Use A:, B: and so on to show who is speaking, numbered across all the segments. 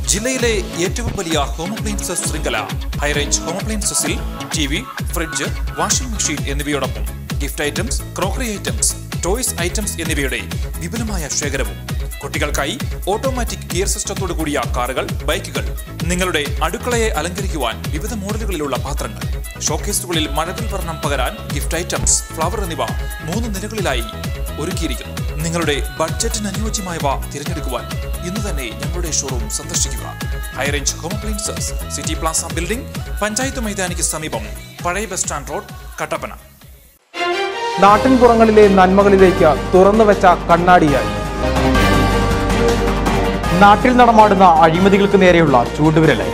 A: ജില്ലയിലെ ഏറ്റവും വലിയ ഹോം അപ്ലയൻസസ് ശൃംഖല ഹൈറേഞ്ച് ഹോം അപ്ലയൻസസിൽ T V fridge washing machine എന്നിവയോടൊപ്പം gift items crockery items toys items എന്നിവയുടെ വിപുലമായ ശേഖരവും കുട്ടികൾക്കായി ഓട്ടോമാറ്റിക് ഗിയർ സിസ്റ്റത്തോടു കൂടിയ കാറുകൾ ബൈക്കുകൾ നിങ്ങളുടെ അടുക്കളയെ അലങ്കരിക്കുവാൻ വിവിധ മോഡലുകളിലുള്ള പാത്രങ്ങൾ ഷോക്കേസുകളിൽ മഴവിൽ വർണ്ണം പകരാൻ ഗിഫ്റ്റ് ഐറ്റംസ് ഫ്ലവർ എന്നിവ മൂന്ന് നിലകളിലായി ഒരുക്കിയിരിക്കുന്നു നിങ്ങളുടെ ബഡ്ജറ്റിന് അനുയോജ്യമായവ തിരഞ്ഞെടുക്കുവാൻ ഇന്ന് തന്നെ ഞങ്ങളുടെ ഷോറൂം സന്ദർശിക്കുക high range home appliances city plaza building panchayat മൈതാനിക്ക് സമീപം പഴയ ബസ് സ്റ്റാൻഡ് റോഡ് കട്ടപ്പന
B: നാട്ടിൻപുറങ്ങളിലെ നന്മകളിലേക്ക് തുറന്നുവെച്ച കണ്ണാടിയായി നാട്ടിൽ നടമാടുന്ന അഴിമതികൾക്ക് നേരെയുള്ള ചൂണ്ടുവിരലായി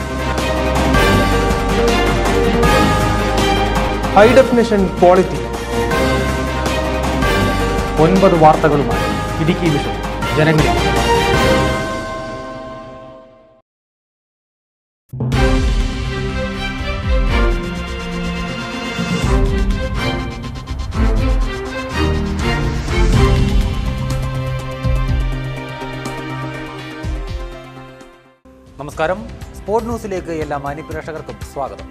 B: ഹൈ ഡെഫിനിഷൻ ക്വാളിറ്റി ഒൻപത് വാർത്തകളുമായി ഇടുക്കി വിഷൻ ജനങ്ങളിൽ
C: നമസ്കാരം സ്പോർട് ന്യൂസിലേക്ക് എല്ലാ മാന്യപ്രേക്ഷകർക്കും സ്വാഗതം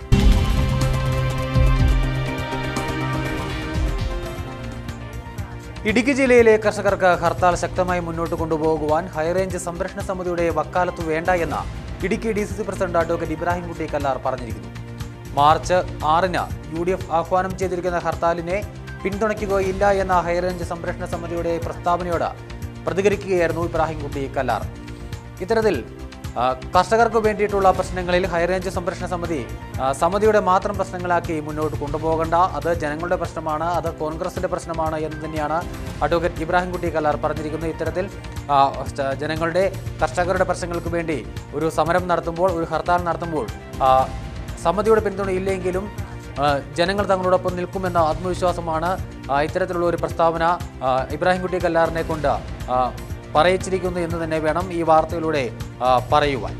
C: ഇടുക്കി ജില്ലയിലെ കർഷകർക്ക് ഹർത്താൽ ശക്തമായി മുന്നോട്ട് കൊണ്ടുപോകുവാൻ ഹൈറേഞ്ച് സംരക്ഷണ സമിതിയുടെ വക്കാലത്ത് വേണ്ട എന്ന Idukki D C C president advocate Ibrahim Kutty Kallar പറഞ്ഞിരിക്കുന്നു മാർച്ച് ആറിന് യു ഡി എഫ് ആഹ്വാനം ചെയ്തിരിക്കുന്ന ഹർത്താലിനെ പിന്തുണയ്ക്കുകയില്ല എന്ന ഹൈറേഞ്ച് സംരക്ഷണ സമിതിയുടെ പ്രസ്താവനയോട് പ്രതികരിക്കുകയായിരുന്നു ഇബ്രാഹിം കുട്ടി കല്ലാർ ഇത്തരത്തിൽ ആ, കർഷകർക്ക് വേണ്ടിയിട്ടുള്ള പ്രശ്നങ്ങളിൽ ഹൈറേഞ്ച് സംരക്ഷണ സമിതി ആ, സമിതിയുടെ മാത്രം പ്രശ്നങ്ങളാക്കി മുന്നോട്ട് കൊണ്ടുപോകണ്ട അത് ജനങ്ങളുടെ പ്രശ്നമാണ് അത് കോൺഗ്രസിന്റെ പ്രശ്നമാണ് എന്ന് തന്നെയാണ് അഡ്വക്കേറ്റ് ഇബ്രാഹിംകുട്ടി കല്ലാർ പറഞ്ഞിരിക്കുന്നത് ഇത്തരത്തിൽ ആ, ച- ജനങ്ങളുടെ കർഷകരുടെ പ്രശ്നങ്ങൾക്ക് വേണ്ടി ഒരു സമരം നടത്തുമ്പോൾ ഒരു ഹർത്താൽ നടത്തുമ്പോൾ ആ, സമിതിയുടെ പിന്തുണയില്ലെങ്കിലും ആ, ജനങ്ങൾ തങ്ങളോടൊപ്പം നിൽക്കുമെന്ന ആത്മവിശ്വാസമാണ് ആ, ഇത്തരത്തിലുള്ള ഒരു പ്രസ്താവന ആ, ഇബ്രാഹിംകുട്ടി കല്ലാറിനെ കൊണ്ട് ആ, പറയിച്ചിരിക്കുന്നു എന്ന് തന്നെ വേണം ഈ വാർത്തയിലൂടെ ആ, പറയുവാൻ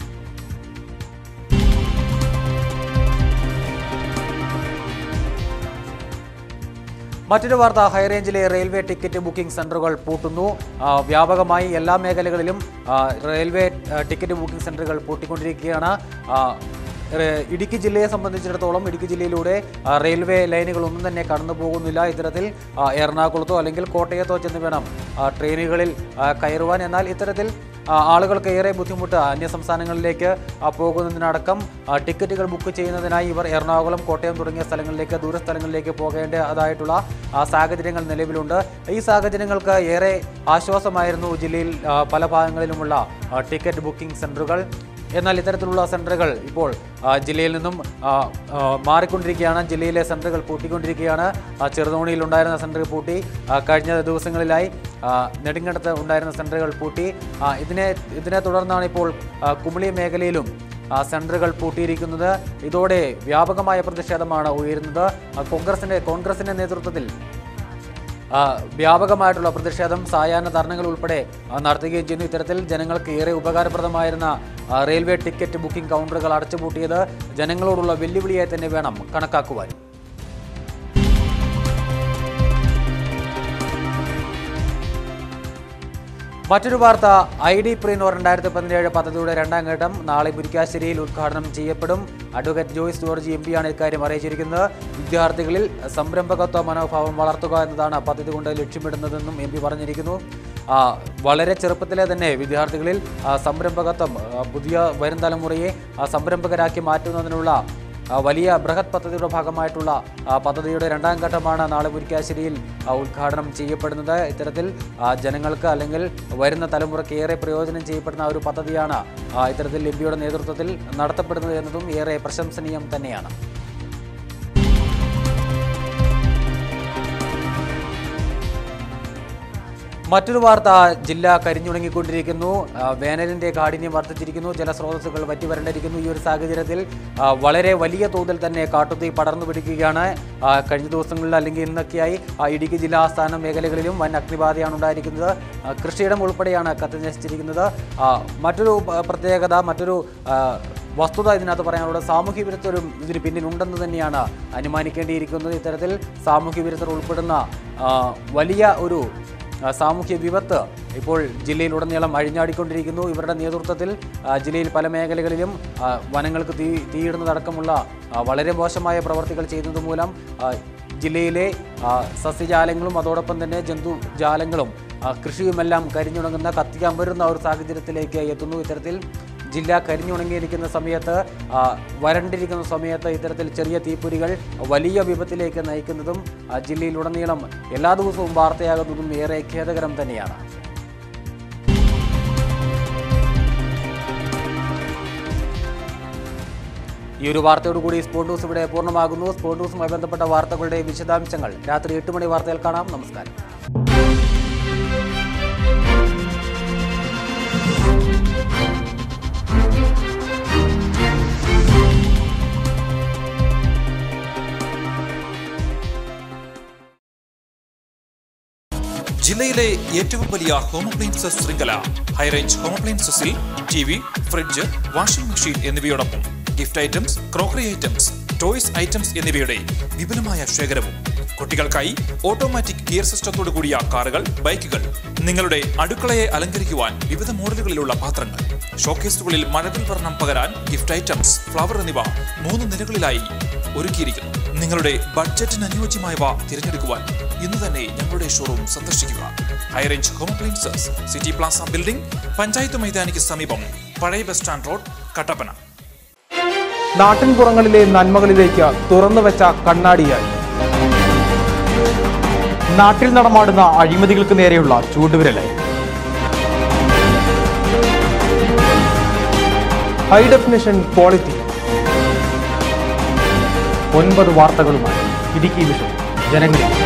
C: മറ്റൊരു വാർത്ത ഹൈറേഞ്ചിലെ റെയിൽവേ ടിക്കറ്റ് ബുക്കിംഗ് സെന്ററുകൾ പൂട്ടുന്നു ആ, വ്യാപകമായി എല്ലാ മേഖലകളിലും ആ, റെയിൽവേ ആ, ടിക്കറ്റ് ബുക്കിംഗ് സെന്ററുകൾ പൂട്ടിക്കൊണ്ടിരിക്കുകയാണ് ആ, റെ- ഇടുക്കി ജില്ലയെ സംബന്ധിച്ചിടത്തോളം ഇടുക്കി ജില്ലയിലൂടെ ആ, റെയിൽവേ ലൈനുകളൊന്നും തന്നെ കടന്നു പോകുന്നില്ല ഇത്തരത്തിൽ ആ, എറണാകുളത്തോ അല്ലെങ്കിൽ കോട്ടയത്തോ ചെന്ന് വേണം ആ, ട്രെയിനുകളിൽ ആ, കയറുവാൻ എന്നാൽ ഇത്തരത്തിൽ ആ, ആളുകൾക്ക് ഏറെ ബുദ്ധിമുട്ട് അന്യ സംസ്ഥാനങ്ങളിലേക്ക് ആ, പോകുന്നതിനടക്കം ആ, ടിക്കറ്റുകൾ ബുക്ക് ചെയ്യുന്നതിനായി ഇവർ എറണാകുളം കോട്ടയം തുടങ്ങിയ സ്ഥലങ്ങളിലേക്ക് ദൂരസ്ഥലങ്ങളിലേക്ക് പോകേണ്ടതായിട്ടുള്ള ആ, സാഹചര്യങ്ങൾ നിലവിലുണ്ട് ഈ സാഹചര്യങ്ങൾക്ക് ഏറെ ആശ്വാസമായിരുന്നു ജില്ലയിൽ ആ, പല ഭാഗങ്ങളിലുമുള്ള ആ, ടിക്കറ്റ് ബുക്കിംഗ് സെന്ററുകൾ എന്നാൽ ഇത്തരത്തിലുള്ള സെന്ററുകൾ ഇപ്പോൾ ആ, ജില്ലയിൽ നിന്നും ആ, ആ, മാറിക്കൊണ്ടിരിക്കുകയാണ് ജില്ലയിലെ സെന്ററുകൾ പൂട്ടിക്കൊണ്ടിരിക്കുകയാണ് ആ, ചെറുതോണിയിൽ ഉണ്ടായിരുന്ന സെന്റർ പൂട്ടി ആ, കഴിഞ്ഞ ദിവസങ്ങളിലായി ആ, നെടുങ്കണ്ടത്ത് ഉണ്ടായിരുന്ന സെന്ററുകൾ പൂട്ടി ആ, ഇതിനെ ഇതിനെ തുടർന്നാണ് ഇപ്പോൾ ആ, കുമളി മേഖലയിലും ആ, സെന്ററുകൾ പൂട്ടിയിരിക്കുന്നത് ഇതോടെ വ്യാപകമായ പ്രതിഷേധമാണ് ഉയരുന്നത് ആ, കോൺഗ്രസിന്റെ കോൺഗ്രസിന്റെ നേതൃത്വത്തിൽ ആ, വ്യാപകമായിട്ടുള്ള പ്രതിഷേധം സായാഹ്ന ധർണകൾ ഉൾപ്പെടെ ആ, നടത്തുകയും ചെയ്യുന്നു ഇത്തരത്തിൽ ജനങ്ങൾക്ക് ഏറെ ഉപകാരപ്രദമായിരുന്ന ആ, റെയിൽവേ ടിക്കറ്റ് ബുക്കിംഗ് കൗണ്ടറുകൾ അടച്ചുപൂട്ടിയത് ജനങ്ങളോടുള്ള വെല്ലുവിളിയായി തന്നെ വേണം കണക്കാക്കുവാൻ മറ്റൊരു വാർത്ത ഐ ഡി പ്രീനോർ രണ്ടായിരത്തി പതിനേഴ് പദ്ധതിയുടെ രണ്ടാം ഘട്ടം നാളെ മുരിക്കാശ്ശേരിയിൽ ഉദ്ഘാടനം ചെയ്യപ്പെടും അഡ്വക്കേറ്റ് ജോയ്സ് ജോർജ് എം പിയാണ് ഇക്കാര്യം അറിയിച്ചിരിക്കുന്നത് വിദ്യാർത്ഥികളിൽ സംരംഭകത്വ മനോഭാവം വളർത്തുക എന്നതാണ് പദ്ധതി കൊണ്ട് ലക്ഷ്യമിടുന്നതെന്നും എം പി പറഞ്ഞിരിക്കുന്നു ആ, വളരെ ചെറുപ്പത്തിലെ തന്നെ വിദ്യാർത്ഥികളിൽ ആ, സംരംഭകത്വം ആ, പുതിയ വരും തലമുറയെ ആ, സംരംഭകരാക്കി മാറ്റുന്നതിനുള്ള ആ, വലിയ ബൃഹത് പദ്ധതിയുടെ ഭാഗമായിട്ടുള്ള ആ, പദ്ധതിയുടെ രണ്ടാം ഘട്ടമാണ് നാളെ മുരിക്കാശ്ശേരിയിൽ ആ, ഉദ്ഘാടനം ചെയ്യപ്പെടുന്നത് ഇത്തരത്തിൽ ആ, ജനങ്ങൾക്ക് അല്ലെങ്കിൽ വരുന്ന തലമുറയ്ക്ക് ഏറെ പ്രയോജനം ചെയ്യപ്പെടുന്ന ഒരു പദ്ധതിയാണ് ആ, ഇത്തരത്തിൽ എം പിയുടെ നേതൃത്വത്തിൽ നടത്തപ്പെടുന്നത് എന്നതും ഏറെ പ്രശംസനീയം തന്നെയാണ് മറ്റൊരു വാർത്ത ജില്ല കരിഞ്ഞുണങ്ങിക്കൊണ്ടിരിക്കുന്നു ആ, വേനലിന്റെ കാഠിന്യം വർദ്ധിച്ചിരിക്കുന്നു ജലസ്രോതസ്സുകൾ വറ്റിവരണ്ടിരിക്കുന്നു ഈ ഒരു സാഹചര്യത്തിൽ ആ, വളരെ വലിയ തോതിൽ തന്നെ കാട്ടുതീ പടർന്നു പിടിക്കുകയാണ് ആ, കഴിഞ്ഞ ദിവസങ്ങളിൽ അല്ലെങ്കിൽ ഇന്നൊക്കെയായി ആ, ഇടുക്കി ജില്ലാ ആസ്ഥാന മേഖലകളിലും വൻ അഗ്നിബാധയാണ് ഉണ്ടായിരിക്കുന്നത് ആ, കൃഷിയിടം ഉൾപ്പെടെയാണ് കത്തിനശിച്ചിരിക്കുന്നത് ആ, മറ്റൊരു പ- പ്രത്യേകത മറ്റൊരു ആ, വസ്തുത ഇതിനകത്ത് പറയാനുള്ളത് സാമൂഹ്യ വിരുദ്ധരും ഇതിന് പിന്നിലുണ്ടെന്ന് തന്നെയാണ് അനുമാനിക്കേണ്ടിയിരിക്കുന്നത് ഇത്തരത്തിൽ സാമൂഹ്യ വിരുദ്ധർ ഉൾപ്പെടുന്ന ആ, വലിയ ഒരു ആ, സാമൂഹ്യ വിപത്ത് ഇപ്പോൾ ജില്ലയിലുടനീളം അഴിഞ്ഞാടിക്കൊണ്ടിരിക്കുന്നു ഇവരുടെ നേതൃത്വത്തിൽ ആ, ജില്ലയിൽ പല മേഖലകളിലും ആ, വനങ്ങൾക്ക് തീ തീയിടുന്നതടക്കമുള്ള ആ, വളരെ മോശമായ പ്രവർത്തികൾ ചെയ്യുന്നത് മൂലം ആ, ജില്ലയിലെ ആ, സസ്യജാലങ്ങളും അതോടൊപ്പം തന്നെ ജന്തുജാലങ്ങളും ആ, കൃഷിയുമെല്ലാം കരിഞ്ഞുണങ്ങുന്ന കത്തിക്കാൻ വരുന്ന ഒരു സാഹചര്യത്തിലേക്ക് എത്തുന്നു ഇത്തരത്തിൽ ജില്ല കരിഞ്ഞുണങ്ങിയിരിക്കുന്ന സമയത്ത് ആ, വരണ്ടിരിക്കുന്ന സമയത്ത് ഇത്തരത്തിൽ ചെറിയ തീപ്പൊരികൾ വലിയ വിപത്തിലേക്ക് നയിക്കുന്നതും ആ, ജില്ലയിലുടനീളം എല്ലാ ദിവസവും വാർത്തയാകുന്നതും ഏറെ ഖേദകരം തന്നെയാണ് ഈ ഒരു വാർത്തയോടുകൂടി സ്പോർട് ന്യൂസ് ഇവിടെ പൂർണ്ണമാകുന്നു സ്പോർട് ന്യൂസുമായി ബന്ധപ്പെട്ട വാർത്തകളുടെ വിശദാംശങ്ങൾ രാത്രി എട്ട് മണി വാർത്തയിൽ കാണാം നമസ്കാരം
A: ജില്ലയിലെ ഏറ്റവും വലിയ ഹോം അപ്ലയൻസസ് ശൃംഖല ഹൈറേഞ്ച് ഹോം അപ്ലയൻസസിൽ T V fridge washing machine എന്നിവയോടൊപ്പം gift items crockery items toys items എന്നിവയുടെ വിപുലമായ ശേഖരവും കുട്ടികൾക്കായി ഓട്ടോമാറ്റിക് ഗിയർ സിസ്റ്റത്തോടു കൂടിയ കാറുകൾ ബൈക്കുകൾ നിങ്ങളുടെ അടുക്കളയെ അലങ്കരിക്കുവാൻ വിവിധ മോഡലുകളിലുള്ള പാത്രങ്ങൾ ഷോക്കേസുകളിൽ മഴവിൽ വർണ്ണം പകരാൻ ഗിഫ്റ്റ് ഐറ്റംസ് ഫ്ലവർ എന്നിവ മൂന്ന് നിലകളിലായി ഒരുക്കിയിരിക്കുന്നു നിങ്ങളുടെ ബഡ്ജറ്റിന് അനുയോജ്യമായവ തിരഞ്ഞെടുക്കുവാൻ ഇന്ന് തന്നെ ഞങ്ങളുടെ ഷോറൂം സന്ദർശിക്കുക high range home appliances city plaza building panchayat മൈതാനിക്ക് സമീപം പഴയ ബസ് സ്റ്റാൻഡ് റോഡ് കട്ടപ്പന
B: നാട്ടിൻപുറങ്ങളിലെ നന്മകളിലേക്ക് തുറന്നുവെച്ച കണ്ണാടിയായി നാട്ടിൽ നടമാടുന്ന അഴിമതികൾക്ക് നേരെയുള്ള ചൂണ്ടുവിരലായി ഹൈ ഡെഫിനിഷൻ ക്വാളിറ്റി ഒൻപത് വാർത്തകളുമായി ഇടുക്കി വിഷൻ ജനങ്ങളിൽ